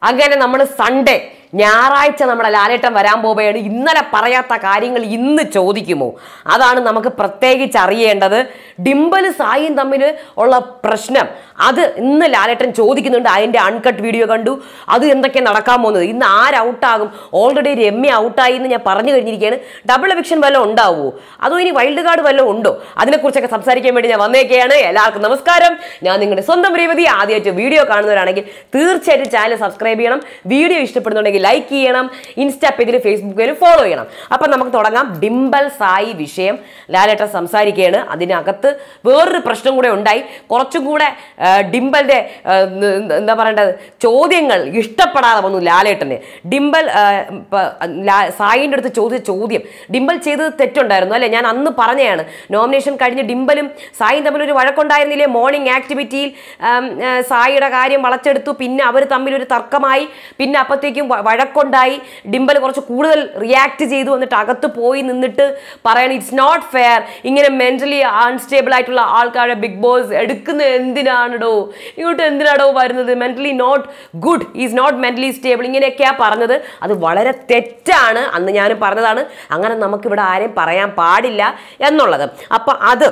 അങ്ങനെ നമ്മൾ സൺഡേ ഞായറാഴ്ച നമ്മുടെ ലാലേട്ടൻ വരാൻ പോവുകയാണ് ഇന്നലെ പറയാത്ത കാര്യങ്ങൾ ഇന്ന് ചോദിക്കുമോ അതാണ് നമുക്ക് പ്രത്യേകിച്ച് അറിയേണ്ടത് ഡിംബൽ സായിയും തമ്മിൽ ഉള്ള പ്രശ്നം അത് ഇന്ന് ലാലേട്ടൻ ചോദിക്കുന്നുണ്ട് അതിൻ്റെ അൺകട്ട് വീഡിയോ കണ്ടു അത് എന്തൊക്കെ നടക്കാൻ പോകുന്നത് ഇന്ന് ആര് ഔട്ടാകും ഓൾറെഡി രമ്യ ഔട്ടായി എന്ന് ഞാൻ പറഞ്ഞു കഴിഞ്ഞിരിക്കുകയാണ് ഡബിൾ എവിക്ഷൻ വല്ലതും ഉണ്ടാവുമോ അതോ ഇനി വൈൽഡ് കാർഡ് വല്ലതും ഉണ്ടോ അതിനെക്കുറിച്ചൊക്കെ സംസാരിക്കാൻ വേണ്ടി ഞാൻ വന്നേക്കുകയാണ് എല്ലാവർക്കും നമസ്കാരം ഞാൻ നിങ്ങളുടെ സ്വന്തം രേവതി ആദ്യമായിട്ട് വീഡിയോ കാണുന്നവരാണെങ്കിൽ തീർച്ചയായിട്ടും ചാനൽ സബ്സ്ക്രൈബ് ചെയ്യണം വീഡിയോ ഇഷ്ടപ്പെടുന്നുണ്ടെങ്കിൽ ലൈക്ക് ചെയ്യണം ഇൻസ്റ്റാ പേജിൽ ഫേസ്ബുക്കിൽ ഫോളോ ചെയ്യണം അപ്പം നമുക്ക് തുടങ്ങാം ഡിംബൽ സായി വിഷയം ലാലേട്ടൻ സംസാരിക്കുകയാണ് അതിനകത്ത് വേറൊരു പ്രശ്നം കൂടെ ഉണ്ടായി കുറച്ചും കൂടെ ആ, ഡിംബലിന്റെ ആ, ന- എന്താ പറയേണ്ടത് ചോദ്യങ്ങൾ ഇഷ്ടപ്പെടാതെ വന്നു ലാലേട്ടന് ഡിംബൽ ആ, പ- ലാ- സായിന്റെ അടുത്ത് ചോദിച്ച ചോദ്യം ഡിംബൽ ചെയ്തത് തെറ്റുണ്ടായിരുന്നു അല്ലെ ഞാൻ അന്ന് പറഞ്ഞതാണ് നോമിനേഷൻ കഴിഞ്ഞ് ഡിംബലും സായിയും തമ്മിൽ ഒരു വഴക്കുണ്ടായിരുന്നില്ലേ മോർണിംഗ് ആക്ടിവിറ്റിയിൽ ആം, ആ, സായിയുടെ കാര്യം വളച്ചെടുത്തു പിന്നെ അവർ തമ്മിൽ ഒരു തർക്കമായി പിന്നെ അപ്പോഴത്തേക്കും വ- വഴക്കുണ്ടായി ഡിംബൽ കുറച്ച് കൂടുതൽ റിയാക്ട് ചെയ്തു എന്നിട്ട് അകത്ത് പോയി നിന്നിട്ട് പറയണം ഇറ്റ്സ് നോട്ട് ഫെയർ ഇങ്ങനെ മെന്റലി അൺസ്റ്റേബിൾ ആയിട്ടുള്ള ആൾക്കാരെ ബിഗ് ബോസ് എടുക്കുന്നത് എന്തിനാണടോ ഇങ്ങോട്ട് എന്തിനാടോ വരുന്നത് mentally not good is not mentally stable ഇങ്ങനെയൊക്കെയാണ് പറഞ്ഞത് അത് വളരെ തെറ്റാണ് അന്ന് ഞാൻ പറഞ്ഞതാണ് അങ്ങനെ നമുക്കിവിടെ ആരെയും പറയാൻ പാടില്ല എന്നുള്ളത് അപ്പം അത്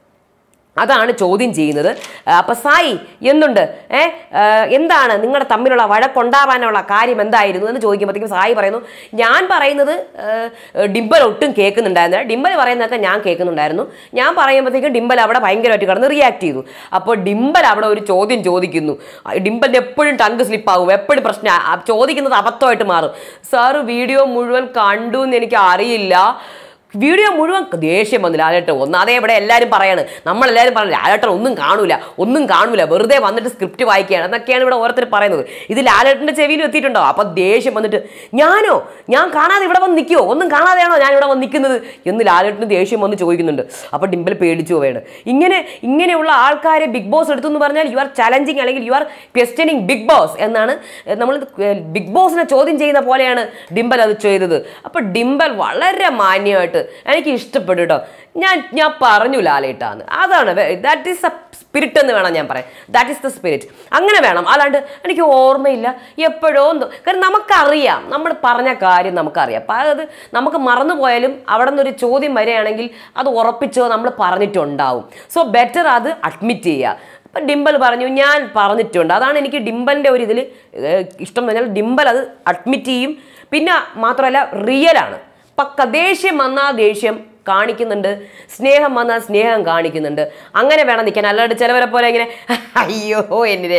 അതാണ് ചോദ്യം ചെയ്യുന്നത് അപ്പം സായി എന്തുണ്ട് ഏ ആ, എന്താണ് നിങ്ങളുടെ തമ്മിലുള്ള വഴക്കുണ്ടാവാനുള്ള കാര്യം എന്തായിരുന്നു എന്ന് ചോദിക്കുമ്പോഴത്തേക്കും സായി പറയുന്നു ഞാൻ പറയുന്നത് ആ, ഡിംബൽ ഒട്ടും കേൾക്കുന്നുണ്ടായിരുന്നില്ല ഡിംബൽ പറയുന്നതൊക്കെ ഞാൻ കേൾക്കുന്നുണ്ടായിരുന്നു ഞാൻ പറയുമ്പോഴത്തേക്കും ഡിംബൽ അവിടെ ഭയങ്കരമായിട്ട് കിടന്ന് റിയാക്ട് ചെയ്തു അപ്പോൾ ഡിംബൽ അവിടെ ഒരു ചോദ്യം ചോദിക്കുന്നു ആ, ഡിംബലിന് എപ്പോഴും ടങ്ക് സ്ലിപ്പാകും എപ്പോഴും പ്രശ്നം ചോദിക്കുന്നത് അബദ്ധമായിട്ട് മാറും സാറ് വീഡിയോ മുഴുവൻ കണ്ടു എന്ന് എനിക്ക് അറിയില്ല വീഡിയോ മുഴുവൻ ദേഷ്യം വന്നു ലാലേട്ടൻ ഒന്നാതെ ഇവിടെ എല്ലാവരും പറയാണ് നമ്മളെല്ലാവരും പറഞ്ഞു ലാലേട്ടൻ ഒന്നും കാണൂല ഒന്നും കാണൂല വെറുതെ വന്നിട്ട് സ്ക്രിപ്റ്റ് വായിക്കുകയാണ് എന്നൊക്കെയാണ് ഇവിടെ ഓരോരുത്തർ പറയുന്നത് ഇത് ലാലേട്ടൻ്റെ ചെവിയിൽ എത്തിയിട്ടുണ്ടോ അപ്പം ദേഷ്യം വന്നിട്ട് ഞാനോ ഞാൻ കാണാതെ ഇവിടെ വന്ന് നിൽക്കുമോ ഒന്നും കാണാതെയാണോ ഞാൻ ഇവിടെ വന്ന് നിൽക്കുന്നത് എന്ന് ലാലേട്ടന് ദേഷ്യം വന്ന് ചോദിക്കുന്നുണ്ട് അപ്പോൾ ഡിംബൽ പേടിച്ചു പോവുകയാണ് ഇങ്ങനെ ഇങ്ങനെയുള്ള ആൾക്കാരെ ബിഗ് ബോസ് എടുത്തു എന്ന് പറഞ്ഞാൽ യു ആർ ചലഞ്ചിങ് അല്ലെങ്കിൽ you are questioning Bigg Boss എന്നാണ് നമ്മൾ ബിഗ് ബോസിനെ ചോദ്യം ചെയ്യുന്ന പോലെയാണ് ഡിംബൽ അത് ചെയ്തത് അപ്പോൾ ഡിംബൽ വളരെ മാന്യമായിട്ട് എനിക്ക് ഇഷ്ടപ്പെട്ടു കേട്ടോ ഞാൻ ഞാൻ പറഞ്ഞു ലാലേട്ടാന്ന് അതാണ് ദാറ്റ് ഈസ് എ സ്പിരിറ്റ് എന്ന് വേണം ഞാൻ പറയാം ദാറ്റ് ഈസ് ദ സ്പിരിറ്റ് അങ്ങനെ വേണം അല്ലാണ്ട് എനിക്ക് ഓർമ്മയില്ല എപ്പോഴോ എന്തോ കാരണം നമുക്കറിയാം നമ്മൾ പറഞ്ഞ കാര്യം നമുക്കറിയാം അപ്പം അത് നമുക്ക് മറന്നു പോയാലും അവിടെ നിന്നൊരു ചോദ്യം വരികയാണെങ്കിൽ അത് ഉറപ്പിച്ചോ നമ്മൾ പറഞ്ഞിട്ടുണ്ടാവും സോ ബെറ്റർ അത് അഡ്മിറ്റ് ചെയ്യുക അപ്പം ഡിംബൽ പറഞ്ഞു ഞാൻ പറഞ്ഞിട്ടുണ്ട് അതാണ് എനിക്ക് ഡിംബലിൻ്റെ ഒരു ഇതിൽ ഇഷ്ടം എന്ന് പറഞ്ഞാൽ ഡിംബൽ അത് അഡ്മിറ്റ് ചെയ്യും പിന്നെ മാത്രമല്ല റിയലാണ് പക്ക ദേഷ്യം വന്നാൽ ദേഷ്യം കാണിക്കുന്നുണ്ട് സ്നേഹം വന്നാൽ സ്നേഹം കാണിക്കുന്നുണ്ട് അങ്ങനെ വേണം നിൽക്കാൻ അല്ലാണ്ട് ചിലവരെ പോലെ ഇങ്ങനെ അയ്യോ എന്നിലെ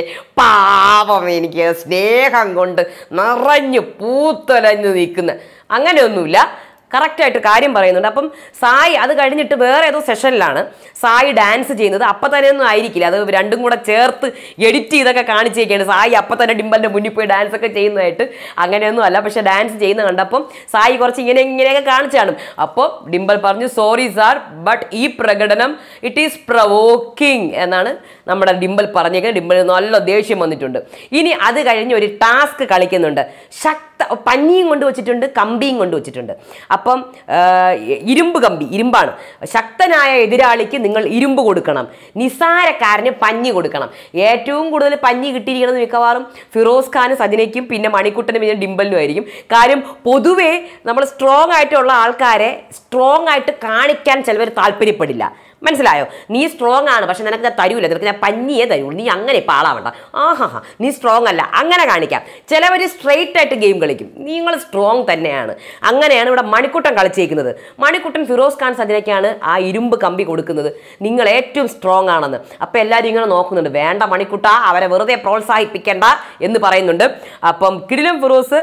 പാപം എനിക്ക് സ്നേഹം കൊണ്ട് നിറഞ്ഞു പൂത്തൊലഞ്ഞു നിൽക്കുന്ന അങ്ങനെയൊന്നുമില്ല കറക്റ്റായിട്ട് കാര്യം പറയുന്നുണ്ട് അപ്പം സായി അത് കഴിഞ്ഞിട്ട് വേറെ ഏതോ സെഷനിലാണ് സായി ഡാൻസ് ചെയ്യുന്നത് അപ്പം തന്നെ ഒന്നും ആയിരിക്കില്ല അത് രണ്ടും കൂടെ ചേർത്ത് എഡിറ്റ് ചെയ്തൊക്കെ കാണിച്ചേക്കാണ് സായി അപ്പം തന്നെ ഡിമ്പലിൻ്റെ മുന്നിൽ പോയി ഡാൻസ് ഒക്കെ ചെയ്യുന്നതായിട്ട് അങ്ങനെയൊന്നും അല്ല പക്ഷെ ഡാൻസ് ചെയ്യുന്ന കണ്ടപ്പം സായി കുറച്ച് ഇങ്ങനെ ഇങ്ങനെയൊക്കെ കാണിച്ചാണ് അപ്പോൾ ഡിംബൽ പറഞ്ഞു സോറി സാർ ബട്ട് ഈ പ്രകടനം ഇറ്റ് ഈസ് പ്രവോക്കിംഗ് എന്നാണ് നമ്മുടെ ഡിംബൽ പറഞ്ഞേക്കുന്നത് ഡിംബൽ നല്ല ദേഷ്യം വന്നിട്ടുണ്ട് ഇനി അത് കഴിഞ്ഞ് ഒരു ടാസ്ക് കളിക്കുന്നുണ്ട് ശക്ത പഞ്ഞിയും കൊണ്ട് വെച്ചിട്ടുണ്ട് കമ്പിയും കൊണ്ട് വെച്ചിട്ടുണ്ട് അപ്പം ആ, ഇരുമ്പ് കമ്പി ഇരുമ്പാണ് ശക്തനായ എതിരാളിക്ക് നിങ്ങൾ ഇരുമ്പ് കൊടുക്കണം നിസാരക്കാരന് പഞ്ഞി കൊടുക്കണം ഏറ്റവും കൂടുതൽ പഞ്ഞി കിട്ടിയിരിക്കുന്നത് മിക്കവാറും ഫിറോസ് ഖാനും സജനയ്ക്കും പിന്നെ മണിക്കുട്ടനും പിന്നെ ഡിംബലിനും ആയിരിക്കും കാര്യം പൊതുവേ നമ്മൾ സ്ട്രോങ് ആയിട്ടുള്ള ആൾക്കാരെ സ്ട്രോങ് ആയിട്ട് കാണിക്കാൻ ചിലവർ താല്പര്യപ്പെടില്ല മനസ്സിലായോ നീ സ്ട്രോങ് ആണ് പക്ഷെ നിനക്ക് ഞാൻ തരൂല നിനക്ക് ഞാൻ പഞ്ഞിയേ തരുള്ളൂ നീ അങ്ങനെ പാളാവണ്ട ആഹാ ഹാ നീ സ്ട്രോങ് അല്ല അങ്ങനെ കാണിക്കാം ചിലവർ സ്ട്രെയിറ്റ് ആയിട്ട് ഗെയിം കളിക്കും നിങ്ങൾ സ്ട്രോങ് തന്നെയാണ് അങ്ങനെയാണ് ഇവിടെ മണിക്കുട്ടൻ കളിച്ചേക്കുന്നത് മണിക്കുട്ടൻ ഫിറോസ് ഖാൻ സജനയ്ക്കാണ് ആ ഇരുമ്പ് കമ്പി കൊടുക്കുന്നത് നിങ്ങൾ ഏറ്റവും സ്ട്രോങ് ആണെന്ന് അപ്പം എല്ലാവരും ഇങ്ങനെ നോക്കുന്നുണ്ട് വേണ്ട മണിക്കുട്ട അവരെ വെറുതെ പ്രോത്സാഹിപ്പിക്കേണ്ട എന്ന് പറയുന്നുണ്ട് അപ്പം കിടിലം ഫിറോസ്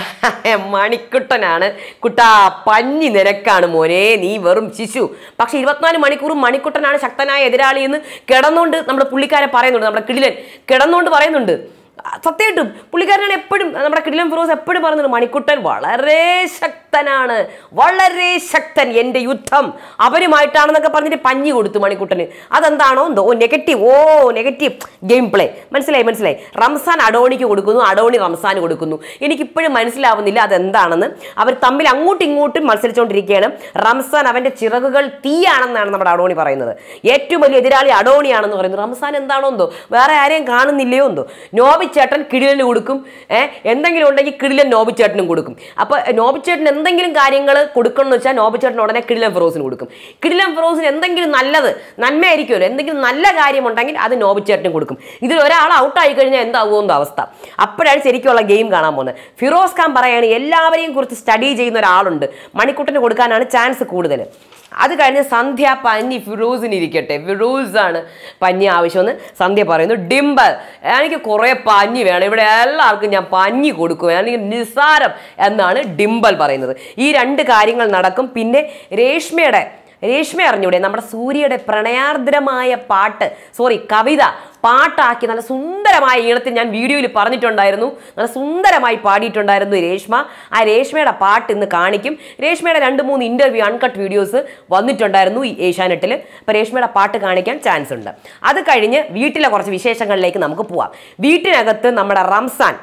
മണിക്കുട്ടനാണ് കുട്ടാ പഞ്ഞി നിനക്കാണ് മോനെ നീ വെറും ശിശു പക്ഷെ ഇരുപത്തിനാല് മണിക്കൂറും മണിക്കുട്ടനാണ് ശക്തനായ എതിരാളി എന്ന് കിടന്നുകൊണ്ട് നമ്മുടെ പുള്ളിക്കാരെ പറയുന്നുണ്ട് നമ്മുടെ കിടിലൻ കിടന്നുകൊണ്ട് പറയുന്നുണ്ട് സത്യമായിട്ടും പുള്ളിക്കാരനാണ് എപ്പോഴും നമ്മുടെ കിടിലം ഫിറോസ് എപ്പോഴും പറയുന്നുണ്ട് മണിക്കുട്ടൻ വളരെ ശക്തനാണ് വളരെ ശക്തൻ എൻ്റെ യുദ്ധം അവരുമായിട്ടാണെന്നൊക്കെ പറഞ്ഞിട്ട് പഞ്ഞി കൊടുത്തു മണിക്കുട്ടന് അതെന്താണോ എന്തോ നെഗറ്റീവ് ഓ നെഗറ്റീവ് ഗെയിം പ്ലേ മനസ്സിലായി മനസ്സിലായി റംസാൻ അഡോണിക്ക് കൊടുക്കുന്നു അഡോണി റംസാന് കൊടുക്കുന്നു എനിക്കിപ്പോഴും മനസ്സിലാവുന്നില്ല അതെന്താണെന്ന് അവർ തമ്മിൽ അങ്ങോട്ടും ഇങ്ങോട്ടും മത്സരിച്ചുകൊണ്ടിരിക്കുകയാണ് റംസാൻ അവൻ്റെ ചിറകുകൾ തീയാണെന്നാണ് നമ്മുടെ അഡോണി പറയുന്നത് ഏറ്റവും വലിയ എതിരാളി അഡോണിയാണെന്ന് പറയുന്നത് റംസാൻ എന്താണോ എന്തോ വേറെ ആരെയും കാണുന്നില്ലയോ എന്തോ നോബി നോബിച്ചേട്ടൻ കിടിലന് കൊടുക്കും ഏഹ് എന്തെങ്കിലും ഉണ്ടെങ്കിൽ കിടിലൻ നോബിച്ചേട്ടനും കൊടുക്കും അപ്പോൾ നോബിച്ചേട്ടൻ എന്തെങ്കിലും കാര്യങ്ങൾ കൊടുക്കണം എന്ന് വെച്ചാൽ നോബിച്ചേട്ടൻ ഉടനെ കിടിലൻ ഫിറോസിന് കൊടുക്കും കിടിലൻ ഫിറോസിന് എന്തെങ്കിലും നല്ലത് നന്മയായിരിക്കുമല്ലോ എന്തെങ്കിലും നല്ല കാര്യമുണ്ടെങ്കിൽ അത് നോബിച്ചേട്ടനും കൊടുക്കും ഇതിൽ ഒരാൾ ഔട്ടായി കഴിഞ്ഞാൽ എന്താകുമെന്ന അവസ്ഥ അപ്പോഴാണ് ശരിക്കുള്ള ഗെയിം കാണാൻ പോകുന്നത് ഫിറോസ് ഖാൻ പറയാണ് എല്ലാവരെയും കുറിച്ച് സ്റ്റഡി ചെയ്യുന്ന ഒരാളുണ്ട് മണിക്കുട്ടന് കൊടുക്കാനാണ് ചാൻസ് കൂടുതൽ അത് കഴിഞ്ഞ് സന്ധ്യ പഞ്ഞി ഫിറോസിന് ഇരിക്കട്ടെ ഫിറോസ് ആണ് പഞ്ഞി ആവശ്യമെന്ന് സന്ധ്യ പറയുന്നു ഡിംബൽ എനിക്ക് കുറേ പഞ്ഞി വേണം ഇവിടെ എല്ലാവർക്കും ഞാൻ പഞ്ഞി കൊടുക്കും അല്ലെങ്കിൽ നിസ്സാരം എന്നാണ് ഡിംബൽ പറയുന്നത് ഈ രണ്ട് കാര്യങ്ങൾ നടക്കും പിന്നെ രേഷ്മയുടെ രേഷ്മ അറിഞ്ഞൂടെ നമ്മുടെ സൂര്യയുടെ പ്രണയാർദ്രമായ പാട്ട് സോറി കവിത പാട്ടാക്കി നല്ല സുന്ദരമായ ഈണത്തിൽ ഞാൻ വീഡിയോയിൽ പറഞ്ഞിട്ടുണ്ടായിരുന്നു നല്ല സുന്ദരമായി പാടിയിട്ടുണ്ടായിരുന്നു രേഷ്മ ആ രേഷ്മയുടെ പാട്ട് ഇന്ന് കാണിക്കും രേഷ്മയുടെ രണ്ട് മൂന്ന് ഇൻ്റർവ്യൂ അൺകട്ട് വീഡിയോസ് വന്നിട്ടുണ്ടായിരുന്നു ഈ ഏഷ്യാനെറ്റിൽ അപ്പോൾ രേഷ്മയുടെ പാട്ട് കാണിക്കാൻ ചാൻസ് ഉണ്ട് അത് കഴിഞ്ഞ് വീട്ടിലെ കുറച്ച് വിശേഷങ്ങളിലേക്ക് നമുക്ക് പോവാം വീട്ടിനകത്ത് നമ്മുടെ റംസാൻ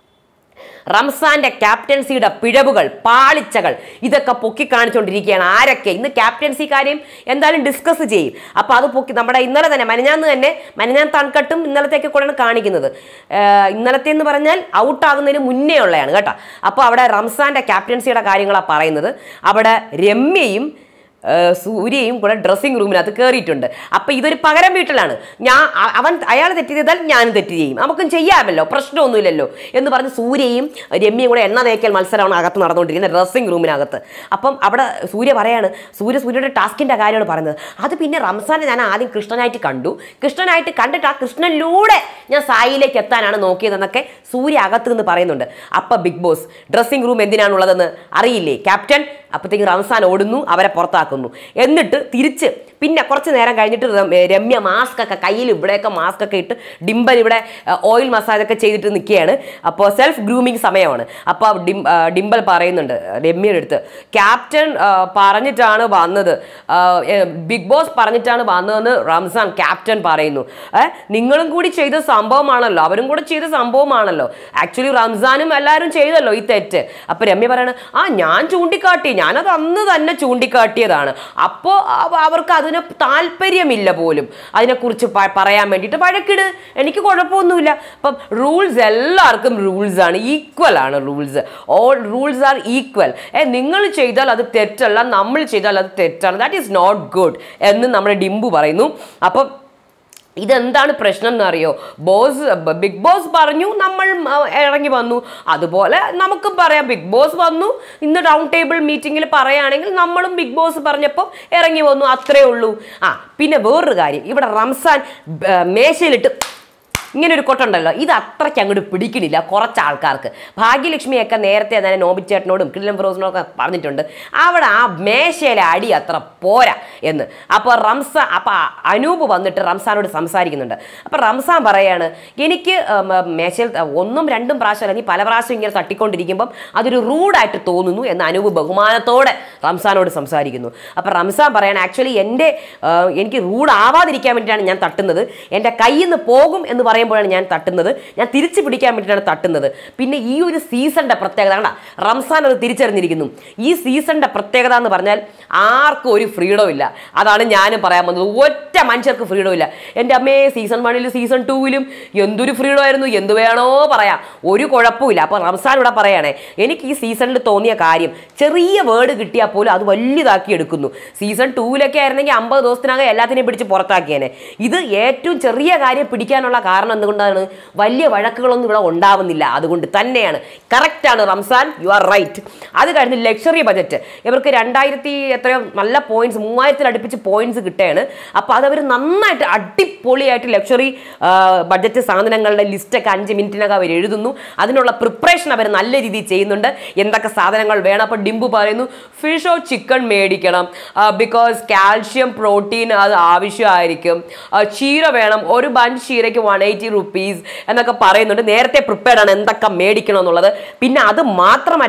റംസാന്റെ ക്യാപ്റ്റൻസിയുടെ പിഴവുകൾ പാളിച്ചകൾ ഇതൊക്കെ പൊക്കി കാണിച്ചുകൊണ്ടിരിക്കുകയാണ് ആരൊക്കെ ഇന്ന് ക്യാപ്റ്റൻസി കാര്യം എന്തായാലും ഡിസ്കസ് ചെയ്യും അപ്പോൾ അത് പൊക്കി നമ്മുടെ ഇന്നലെ തന്നെ മനഞ്ഞാന്ന് തന്നെ മനഞ്ഞാൻ തൺകട്ടും ഇന്നലത്തേക്ക് കൂടെയാണ് കാണിക്കുന്നത് ഏഹ് ഇന്നലത്തെ എന്ന് പറഞ്ഞാൽ ഔട്ടാകുന്നതിന് മുന്നേ ഉള്ളതാണ് കേട്ടോ അപ്പോൾ അവിടെ റംസാന്റെ ക്യാപ്റ്റൻസിയുടെ കാര്യങ്ങളാണ് പറയുന്നത് അവിടെ രമ്യയും ഏഹ് സൂര്യയും കൂടെ ഡ്രസ്സിംഗ് റൂമിനകത്ത് കയറിയിട്ടുണ്ട് അപ്പം ഇതൊരു പകരം വീട്ടിലാണ് ഞാൻ അ- അവൻ അയാൾ തെറ്റ് ചെയ്താൽ ഞാനും തെറ്റ് ചെയ്യും നമുക്കും ചെയ്യാമല്ലോ പ്രശ്നമൊന്നുമില്ലല്ലോ എന്ന് പറഞ്ഞ് സൂര്യയും രമ്യയും കൂടെ എണ്ണ തേക്കൽ മത്സരമാണ് അകത്ത് നടന്നുകൊണ്ടിരിക്കുന്നത് ഡ്രസ്സിംഗ് റൂമിനകത്ത് അപ്പം അവിടെ സൂര്യ പറയാണ് സൂര്യ സൂര്യയുടെ ടാസ്കിൻ്റെ കാര്യമാണ് പറയുന്നത് അത് പിന്നെ റംസാനെ ഞാൻ ആദ്യം കൃഷ്ണനായിട്ട് കണ്ടു കൃഷ്ണനായിട്ട് കണ്ടിട്ട് ആ കൃഷ്ണനിലൂടെ ഞാൻ സായിലേക്ക് എത്താനാണ് നോക്കിയതെന്നൊക്കെ സൂര്യ അകത്ത് നിന്ന് പറയുന്നുണ്ട് അപ്പം ബിഗ് ബോസ് ഡ്രസ്സിംഗ് റൂം എന്തിനാണുള്ളതെന്ന് അറിയില്ലേ ക്യാപ്റ്റൻ അപ്പോഴത്തേക്ക് റംസാൻ ഓടുന്നു അവരെ പുറത്താക്കുന്നു എന്നിട്ട് തിരിച്ച് പിന്നെ കുറച്ച് നേരം കഴിഞ്ഞിട്ട് രം- ഏ, രമ്യ മാസ്ക് ഒക്കെ കയ്യിൽ ഇവിടെയൊക്കെ മാസ്ക് ഒക്കെ ഇട്ട് ഡിംബൽ ഇവിടെ ഓയിൽ മസാജ് ഒക്കെ ചെയ്തിട്ട് നിൽക്കുകയാണ് അപ്പോൾ സെൽഫ് ഗ്രൂമിങ് സമയമാണ് അപ്പോൾ ഡിം ആ, ഡിംബൽ പറയുന്നുണ്ട് രമ്യയുടെ അടുത്ത് ക്യാപ്റ്റൻ ആ, പറഞ്ഞിട്ടാണ് വന്നത് ആ, ഏ, ബിഗ് ബോസ് പറഞ്ഞിട്ടാണ് വന്നതെന്ന് റംസാൻ ക്യാപ്റ്റൻ പറയുന്നു ഏ, നിങ്ങളും കൂടി ചെയ്ത സംഭവമാണല്ലോ അവരും കൂടെ ചെയ്ത സംഭവമാണല്ലോ ആക്ച്വലി റംസാനും എല്ലാവരും ചെയ്തല്ലോ ഈ തെറ്റ് അപ്പോൾ രമ്യ പറയാണ് ആ ഞാൻ ചൂണ്ടിക്കാട്ടി ഞാനത് അന്ന് തന്നെ ചൂണ്ടിക്കാട്ടിയതാണ് അപ്പോൾ അവർക്ക് അതിന് താല്പര്യമില്ല പോലും അതിനെക്കുറിച്ച് പ- പറയാൻ വേണ്ടിയിട്ട് വഴക്കിട് എനിക്ക് കുഴപ്പമൊന്നുമില്ല അപ്പം റൂൾസ് എല്ലാവർക്കും റൂൾസ് ആണ് ഈക്വൽ ആണ് rules all rules are equal ഏ നിങ്ങൾ ചെയ്താൽ അത് തെറ്റല്ല നമ്മൾ ചെയ്താൽ അത് തെറ്റാണ് ദാറ്റ് ഈസ് നോട്ട് ഗുഡ് എന്ന് നമ്മുടെ ഡിംബു പറയുന്നു അപ്പം ഇതെന്താണ് പ്രശ്നം എന്നറിയോ ബോസ് ബ- ബിഗ് ബോസ് പറഞ്ഞു നമ്മൾ ആ, ഇറങ്ങി വന്നു അതുപോലെ നമുക്കും പറയാം ബിഗ് ബോസ് വന്നു ഇന്ന് റൗണ്ട് ടേബിൾ മീറ്റിങ്ങിൽ പറയുകയാണെങ്കിൽ നമ്മളും ബിഗ് ബോസ് പറഞ്ഞപ്പോൾ ഇറങ്ങി വന്നു അത്രേ ഉള്ളൂ ആ പിന്നെ വേറൊരു കാര്യം ഇവിടെ റംസാൻ ബ- മേശയിലിട്ട് ഇങ്ങനെ ഒരു കൊട്ടുണ്ടല്ലോ ഇത് അത്രയ്ക്ക് അങ്ങോട്ട് പിടിക്കണില്ല കുറച്ച് ആൾക്കാർക്ക് ഭാഗ്യലക്ഷ്മിയൊക്കെ നേരത്തെ തന്നെ നോബിച്ചേട്ടനോടും കില്ലം ഫിറോസിനോടും ഒക്കെ പറഞ്ഞിട്ടുണ്ട് അവിടെ ആ മേശയിലെ അടി അത്ര പോരാ എന്ന് അപ്പോൾ റംസ അപ്പോൾ അനൂപ് വന്നിട്ട് റംസാനോട് സംസാരിക്കുന്നുണ്ട് അപ്പോൾ റംസാൻ പറയാണ് എനിക്ക് ഉം, മേശയിൽ ഒന്നും രണ്ടും പ്രാവശ്യം അല്ലെങ്കിൽ പല പ്രാവശ്യം ഇങ്ങനെ തട്ടിക്കൊണ്ടിരിക്കുമ്പം അതൊരു റൂഡായിട്ട് തോന്നുന്നു എന്ന് അനൂപ് ബഹുമാനത്തോടെ റംസാനോട് സംസാരിക്കുന്നു അപ്പോൾ റംസാൻ പറയാണ് ആക്ച്വലി എൻ്റെ ആ, എനിക്ക് റൂഡ് ആവാതിരിക്കാൻ വേണ്ടിയിട്ടാണ് ഞാൻ തട്ടുന്നത് എൻ്റെ കയ്യിൽ നിന്ന് പോകും എന്ന് പറയുമ്പോഴാണ് ഞാൻ തട്ടുന്നത് ഞാൻ തിരിച്ചു പിടിക്കാൻ വേണ്ടിയിട്ടാണ് തട്ടുന്നത് പിന്നെ ഈ ഒരു സീസണിൻ്റെ പ്രത്യേകത കണ്ട റംസാൻ അത് തിരിച്ചറിഞ്ഞിരിക്കുന്നു ഈ സീസണിൻ്റെ പ്രത്യേകത എന്ന് പറഞ്ഞാൽ ആർക്കും ഒരു ഫ്രീഡം ഇല്ല അതാണ് ഞാനും പറയാൻ വന്നത് ഒറ്റ മനുഷ്യർക്ക് ഫ്രീഡം ഇല്ല എൻ്റെ അമ്മേ സീസൺ വണ്ണിലും സീസൺ ടൂവിലും എന്തൊരു ഫ്രീഡം ആയിരുന്നു എന്ത് വേണോ പറയാം ഒരു കുഴപ്പമില്ല അപ്പോൾ റംസാൻ ഇവിടെ പറയണേ എനിക്ക് ഈ സീസണിൽ തോന്നിയ കാര്യം ചെറിയ വേർഡ് കിട്ടിയാൽ പോലും അത് വലുതാക്കി എടുക്കുന്നു സീസൺ ടൂവിലൊക്കെ ആയിരുന്നെങ്കിൽ അമ്പത് ദിവസത്തിനകം എല്ലാത്തിനെയും പിടിച്ച് പുറത്താക്കിയേനെ ഇത് ഏറ്റവും ചെറിയ കാര്യം പിടിക്കാനുള്ള കാരണം എന്തുകൊണ്ടാണ് വലിയ വഴക്കുകളൊന്നും ഇവിടെ ഉണ്ടാവുന്നില്ല അതുകൊണ്ട് തന്നെയാണ് കറക്റ്റാണ് റംസാൻ യു ആർ റൈറ്റ് അത് കഴിഞ്ഞ് ലക്ഷറി ബജറ്റ് ഇവർക്ക് രണ്ടായിരത്തി എത്രയോ നല്ല പോയിന്റ്സ് മൂവായിരത്തിൽ അടുപ്പിച്ച് പോയിന്റ്സ് കിട്ടുകയാണ് അപ്പോൾ അതവർ നന്നായിട്ട് അടിപൊളിയായിട്ട് ലക്ഷറി ബഡ്ജറ്റ് സാധനങ്ങളുടെ ലിസ്റ്റൊക്കെ അഞ്ച് മിനിറ്റിനകം അവർ എഴുതുന്നു അതിനുള്ള പ്രിപ്പറേഷൻ അവർ നല്ല രീതിയിൽ ചെയ്യുന്നുണ്ട് എന്തൊക്കെ സാധനങ്ങൾ വേണം അപ്പോൾ ഡിംബു പറയുന്നു ഫിഷോ ചിക്കൻ മേടിക്കണം ബിക്കോസ് കാൽഷ്യം പ്രോട്ടീൻ അത് ആവശ്യമായിരിക്കും ആ, ചീര വേണം ഒരു ബഞ്ച് ചീരയ്ക്ക് വൺ എയ്റ്റി റുപ്പീസ് എന്നൊക്കെ പറയുന്നുണ്ട് നേരത്തെ പ്രിപ്പയർഡ് ആണ് എന്തൊക്കെ മേടിക്കണം എന്നുള്ളത് പിന്നെ അത് മാത്രമല്ല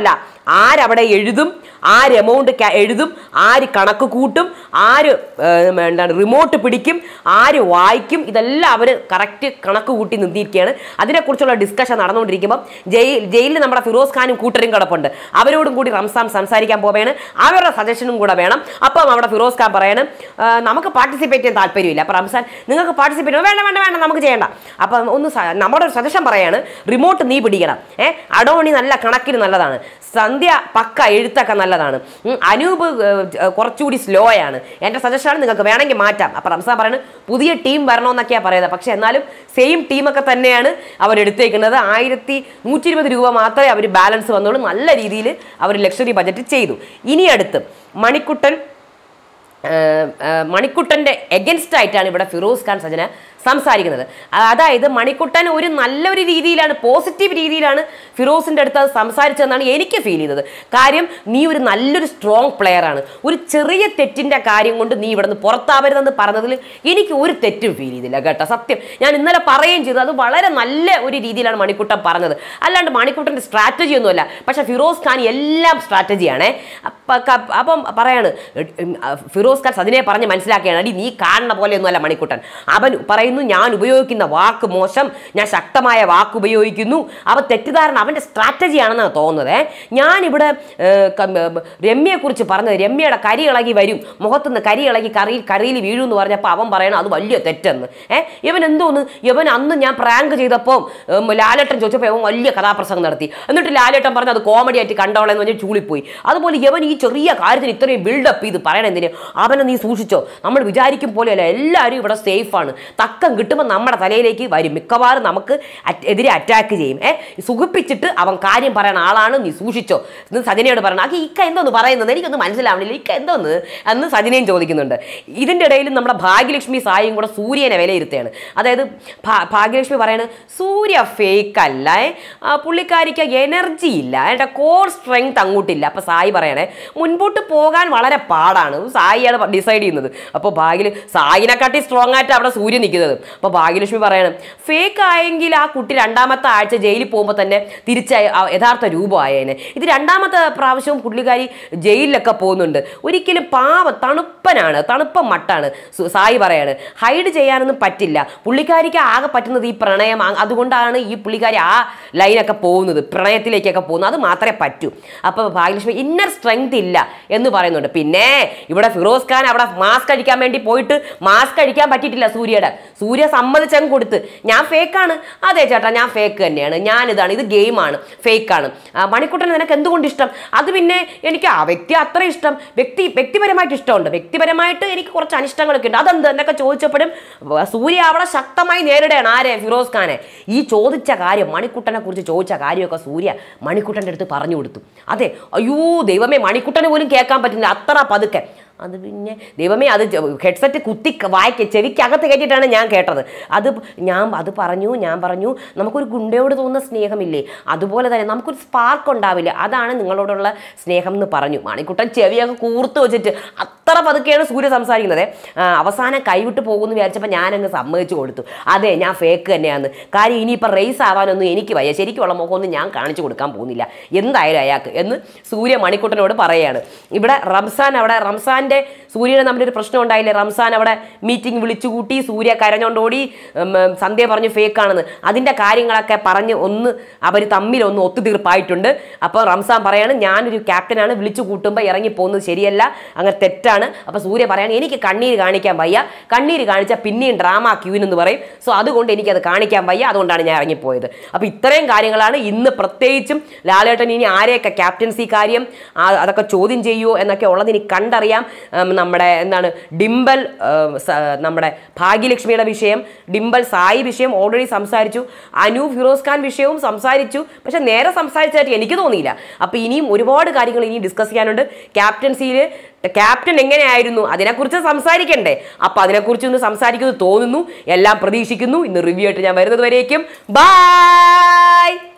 ആരവിടെ എഴുതും ആര് എമൗണ്ട് എഴുതും ആര് കണക്ക് കൂട്ടും ആര് ഏർ, എന്താണ് റിമോട്ട് പിടിക്കും ആര് വായിക്കും ഇതെല്ലാം അവർ കറക്റ്റ് കണക്ക് കൂട്ടി നിർത്തിയിരിക്കുകയാണ് അതിനെക്കുറിച്ചുള്ള ഡിസ്കഷൻ നടന്നുകൊണ്ടിരിക്കുമ്പോൾ ജയിൽ ജയിലിൽ നമ്മുടെ ഫിറോസ് ഖാനും കൂട്ടരും കിടപ്പുണ്ട് അവരോടും കൂടി റംസാൻ സംസാരിക്കാൻ പോവുകയാണ് അവരുടെ സജഷനും കൂടെ വേണം അപ്പം അവിടെ ഫിറോസ് ഖാൻ പറയണം "ആ, നമുക്ക് പാർട്ടിസിപ്പേറ്റ് ചെയ്യാൻ താല്പര്യമില്ല അപ്പം റംസാൻ നിങ്ങൾക്ക് പാർട്ടിസിപ്പേറ്റ് വേണ്ട വേണ്ട വേണ്ട നമുക്ക് ചെയ്യേണ്ട അപ്പം ഒന്ന് സ- നമ്മുടെ ഒരു സജഷൻ പറയാണ് റിമോട്ട് നീ പിടിക്കണം ഏ അഡോണി നല്ല കണക്കിന് നല്ലതാണ് സന്ധ്യ പക്ക എഴുത്തൊക്കെ നല്ലതാണ് ഉം, അനൂപ് ഏർ, ഏർ, കുറച്ചുകൂടി സ്ലോ ആണ് എൻ്റെ സജഷനാണ് നിങ്ങൾക്ക് വേണമെങ്കിൽ മാറ്റാം അപ്പം റംസാൻ പറയുന്നത് പുതിയ ടീം വരണമെന്നൊക്കെയാണ് പറയുന്നത് പക്ഷേ എന്നാലും സെയിം ടീമൊക്കെ തന്നെയാണ് അവരെടുത്തേക്കുന്നത് ആയിരത്തി നൂറ്റി ഇരുപത് രൂപ മാത്രമേ അവർ ബാലൻസ് വന്നുള്ളൂ നല്ല രീതിയിൽ അവർ ലക്ഷറി ബജറ്റ് ചെയ്തു ഇനി അടുത്ത് മണിക്കുട്ടൻ ഏഹ്, ഏഹ്, മണിക്കുട്ടൻ്റെ എഗൻസ്റ്റ് ആയിട്ടാണ് ഇവിടെ ഫിറോസ് ഖാൻ സജന സംസാരിക്കുന്നത് അ- അതായത് മണിക്കുട്ടൻ ഒരു നല്ലൊരു രീതിയിലാണ് പോസിറ്റീവ് രീതിയിലാണ് ഫിറോസിൻ്റെ അടുത്ത് അത് സംസാരിച്ചതെന്നാണ് എനിക്ക് ഫീൽ ചെയ്തത് കാര്യം നീ ഒരു നല്ലൊരു സ്ട്രോങ് പ്ലെയർ ആണ് ഒരു ചെറിയ തെറ്റിൻ്റെ കാര്യം കൊണ്ട് നീ ഇവിടെ നിന്ന് പുറത്താവരുതെന്ന് പറഞ്ഞതിൽ എനിക്ക് ഒരു തെറ്റും ഫീൽ ചെയ്തില്ല കേട്ടോ സത്യം ഞാൻ ഇന്നലെ പറയുകയും ചെയ്തു അത് വളരെ നല്ല ഒരു രീതിയിലാണ് മണിക്കുട്ടൻ പറഞ്ഞത് അല്ലാണ്ട് മണിക്കുട്ടൻ്റെ സ്ട്രാറ്റജി ഒന്നുമല്ല പക്ഷേ ഫിറോസ് ഖാൻ എല്ലാം സ്ട്രാറ്റജിയാണേ അപ്പ- ക- അപ്പം പറയാണ് എ- ഉം, ആ, ഫിറോസ് ഖാൻ അതിനെ പറഞ്ഞ് മനസ്സിലാക്കുകയാണ് അടി നീ കാണുന്ന പോലെയൊന്നുമല്ല മണിക്കുട്ടൻ അവൻ പറയുന്നു ഞാൻ ഉപയോഗിക്കുന്ന വാക്ക് മോശം ഞാൻ ശക്തമായ വാക്ക് ഉപയോഗിക്കുന്നു അവൻ തെറ്റിദ്ധാരണ അവൻ്റെ സ്ട്രാറ്റജിയാണെന്നാണ് തോന്നുന്നത് ഏ. ഞാനിവിടെ രമ്യയെക്കുറിച്ച് പറഞ്ഞത് രമ്യയുടെ കരി ഇളകി വരും മുഖത്തുനിന്ന് കരി ഇളകി കറി കറിയിൽ വീഴും എന്ന് പറഞ്ഞപ്പോൾ അവൻ പറയണം അത് വലിയ തെറ്റെന്ന് ഏ ഇവൻ എന്തോന്ന് ഇവൻ അന്ന് ഞാൻ പ്രാങ്ക് ചെയ്തപ്പോൾ ഉം, ലാലേട്ടൻ ചോദിച്ചപ്പോൾ അവൻ വലിയ കഥാപ്രസംഗം നടത്തി എന്നിട്ട് ലാലേട്ടൻ പറഞ്ഞു അത് കോമഡി ആയിട്ട് കണ്ടോളെന്ന് പറഞ്ഞ് ചൂളിപ്പോയി അതുപോലെ ഇവൻ ഈ ചെറിയ കാര്യത്തിന് ഇത്രയും ബിൽഡപ്പ് ചെയ്ത് പറയണം എന്തിന് അവനെ നീ സൂക്ഷിച്ചോ നമ്മൾ വിചാരിക്കും പോലെയല്ല എല്ലാവരും ഇവിടെ സേഫാണ് തക്കം കിട്ടുമ്പോൾ നമ്മുടെ തലയിലേക്ക് വരും മിക്കവാറും നമുക്ക് at- എതിരെ അറ്റാക്ക് ചെയ്യും ഏ സുഖിപ്പിച്ചിട്ട് അവൻ കാര്യം പറയുന്ന ആളാണ് നീ സൂക്ഷിച്ചോ എന്ന് സജനയോട് പറയണം അത് ഇക്ക എന്തോന്ന് പറയുന്നത് എനിക്കൊന്നും മനസ്സിലാവണില്ല ഇക്ക എന്തോന്ന് എന്ന് സജനയും ചോദിക്കുന്നുണ്ട് ഇതിൻ്റെ ഇടയിൽ നമ്മുടെ ഭാഗ്യലക്ഷ്മി സായും കൂടെ സൂര്യനെ വിലയിരുത്തുകയാണ് അതായത് ഭാ- ഭാഗ്യലക്ഷ്മി പറയണത് സൂര്യ ഫേക്ക് അല്ല ഏ. ആ, പുള്ളിക്കാരിക്ക് എനർജി ഇല്ല എൻ്റെ കോർ സ്ട്രെങ്ത് അങ്ങോട്ടില്ല അപ്പോൾ സായി പറയണേ മുൻപോട്ട് പോകാൻ വളരെ പാടാണ് സായിയാണ് ഡിസൈഡ് ചെയ്യുന്നത് അപ്പോൾ ഭാഗ്യ സായിനെക്കാട്ടി സ്ട്രോങ് ആയിട്ട് അവിടെ സൂര്യൻ നിൽക്കുന്നത് അപ്പോൾ ഭാഗ്യലക്ഷ്മി പറയണം ഫേക്ക് ആയെങ്കിൽ ആ കുട്ടി രണ്ടാമത്തെ ആഴ്ച ജയിലിൽ പോകുമ്പോൾ തന്നെ തിരിച്ച യഥാർത്ഥ രൂപമായേനെ ഇത് രണ്ടാമത്തെ പ്രാവശ്യവും പുള്ളിക്കാരി ജയിലിലൊക്കെ പോകുന്നുണ്ട് ഒരിക്കലും പാവ തണുപ്പനാണ് തണുപ്പ മട്ടാണ് സു- സായി പറയാണ് ഹൈഡ് ചെയ്യാനൊന്നും പറ്റില്ല പുള്ളിക്കാരിക്ക് ആകെ പറ്റുന്നത് ഈ പ്രണയം ആ- അതുകൊണ്ടാണ് ഈ പുള്ളിക്കാരി ആ ലൈനൊക്കെ പോകുന്നത് പ്രണയത്തിലേക്കൊക്കെ പോകുന്നത് അത് മാത്രമേ പറ്റൂ അപ്പോൾ ഭാഗ്യലക്ഷ്മി ഇന്നർ സ്ട്രെങ്ത് ഇല്ല എന്ന് പറയുന്നുണ്ട് പിന്നെ ഇവിടെ ഫിറോസ് ഖാൻ അവിടെ മാസ്ക് അടിക്കാൻ വേണ്ടി പോയിട്ട് മാസ്ക് അടിക്കാൻ പറ്റിയിട്ടില്ല സൂര്യയുടെ സൂര്യ സമ്മതിച്ചങ്ങ് കൊടുത്ത് ഞാൻ ഫേക്കാണ് അതെ ചേട്ടാ ഞാൻ ഫേക്ക് തന്നെയാണ് ഞാനിതാണ് ഇത് ഗെയിമാണ് ഫേക്കാണ് മണിക്കുട്ടൻ നിനക്ക് എന്തുകൊണ്ട് ഇഷ്ടം അത് പിന്നെ എനിക്ക് ആ വ്യക്തി അത്ര ഇഷ്ടം വ്യക്തി വ്യക്തിപരമായിട്ട് ഇഷ്ടമുണ്ട് വ്യക്തിപരമായിട്ട് എനിക്ക് കുറച്ച് അനിഷ്ടങ്ങളൊക്കെ ഉണ്ട് അതെന്ത് എന്നൊക്കെ ചോദിച്ചപ്പോഴും വ- സൂര്യ അവിടെ ശക്തമായി നേരിടുകയാണ് ആരെ ഫിറോസ് ഖാനെ ഈ ചോദിച്ച കാര്യം മണിക്കുട്ടനെ കുറിച്ച് ചോദിച്ച കാര്യമൊക്കെ സൂര്യ മണിക്കുട്ടൻ്റെ അടുത്ത് പറഞ്ഞു കൊടുത്തു അതെ അയ്യോ ദൈവമേ മണിക്കുട്ടന് പോലും കേൾക്കാൻ പറ്റുന്നില്ല അത്ര പതുക്കെ അത് പിന്നെ ദൈവമേ അത് ഹെഡ്സെറ്റ് കുത്തി ക- വായിക്ക് ചെവിക്കകത്ത് കയറ്റിയിട്ടാണ് ഞാൻ കേട്ടത് അത് ഞാൻ അത് പറഞ്ഞു ഞാൻ പറഞ്ഞു നമുക്കൊരു ഗുണ്ടയോട് തോന്നുന്ന സ്നേഹമില്ലേ അതുപോലെ തന്നെ നമുക്കൊരു സ്പാർക്ക് ഉണ്ടാവില്ല അതാണ് നിങ്ങളോടുള്ള സ്നേഹം എന്ന് പറഞ്ഞു മണിക്കുട്ടൻ ചെവിയൊക്കെ കൂർത്ത് വെച്ചിട്ട് അത്ര പതുക്കെയാണ് സൂര്യ സംസാരിക്കുന്നത് ആ, അവസാനം കൈവിട്ട് പോകുമെന്ന് വിചാരിച്ചപ്പോൾ ഞാനങ്ങ് സമ്മതിച്ചു കൊടുത്തു അതെ ഞാൻ ഫേക്ക് തന്നെയാണ് കാര്യം ഇനിയിപ്പോൾ റേസ് ആവാനൊന്നും എനിക്ക് വയ്യ ശരിക്കുള്ള മുഖമൊന്നും ഞാൻ കാണിച്ചു കൊടുക്കാൻ പോകുന്നില്ല എന്തായാലും അയാൾക്ക് എന്ന് സൂര്യ മണിക്കുട്ടനോട് പറയുകയാണ് ഇവിടെ റംസാൻ അവിടെ റംസാൻ്റെ സൂര്യനെ തമ്മിലൊരു പ്രശ്നം ഉണ്ടായില്ലേ റംസാൻ അവിടെ മീറ്റിംഗ് വിളിച്ചു കൂട്ടി സൂര്യ കരഞ്ഞോണ്ടോടി ഉം, ഉം, സന്ധ്യ പറഞ്ഞു ഫേക്കാണെന്ന് അതിൻ്റെ കാര്യങ്ങളൊക്കെ പറഞ്ഞ് ഒന്ന് അവർ തമ്മിൽ ഒന്ന് ഒത്തുതീർപ്പായിട്ടുണ്ട് അപ്പോൾ റംസാൻ പറയാണ് ഞാനൊരു ക്യാപ്റ്റനാണ് വിളിച്ചു കൂട്ടുമ്പോൾ ഇറങ്ങി പോകുന്നത് ശരിയല്ല അങ്ങനെ തെറ്റാണ് അപ്പോൾ സൂര്യ പറയാണ് എനിക്ക് കണ്ണീര് കാണിക്കാൻ വയ്യ കണ്ണീര് കാണിച്ചാൽ പിന്നെയും ഡ്രാമ ക്യൂൻ എന്ന് പറയും സോ അതുകൊണ്ട് എനിക്കത് കാണിക്കാൻ വയ്യ അതുകൊണ്ടാണ് ഞാൻ ഇറങ്ങിപ്പോയത് അപ്പോൾ ഇത്രയും കാര്യങ്ങളാണ് ഇന്ന് പ്രത്യേകിച്ചും ലാലേട്ടൻ ഇനി ആരെയൊക്കെ ക്യാപ്റ്റൻസി കാര്യം ആ, അതൊക്കെ ചോദ്യം ചെയ്യുമോ എന്നൊക്കെ ഉള്ളത് ഇനി കണ്ടറിയാം ഉം, നമ്മുടെ എന്താണ് ഡിംബൽ ഉം, സ- നമ്മുടെ ഭാഗ്യലക്ഷ്മിയുടെ വിഷയം ഡിംബൽ സായി വിഷയം ഓൾറെഡി സംസാരിച്ചു അനു ഫിറോസ് ഖാൻ വിഷയവും സംസാരിച്ചു പക്ഷെ നേരെ സംസാരിച്ചതായിട്ട് എനിക്ക് തോന്നിയില്ല അപ്പോൾ ഇനിയും ഒരുപാട് കാര്യങ്ങൾ ഇനി ഡിസ്കസ് ചെയ്യാനുണ്ട് ക്യാപ്റ്റൻസിയിൽ ക്യാപ്റ്റൻ എങ്ങനെയായിരുന്നു അതിനെക്കുറിച്ച് സംസാരിക്കണ്ടേ അപ്പോൾ അതിനെക്കുറിച്ച് ഒന്ന് സംസാരിക്കുന്നത് തോന്നുന്നു എല്ലാം പ്രതീക്ഷിക്കുന്നു ഇന്ന് റിവ്യൂ ആയിട്ട് ഞാൻ വരുന്നത് വരേക്കും ബൈ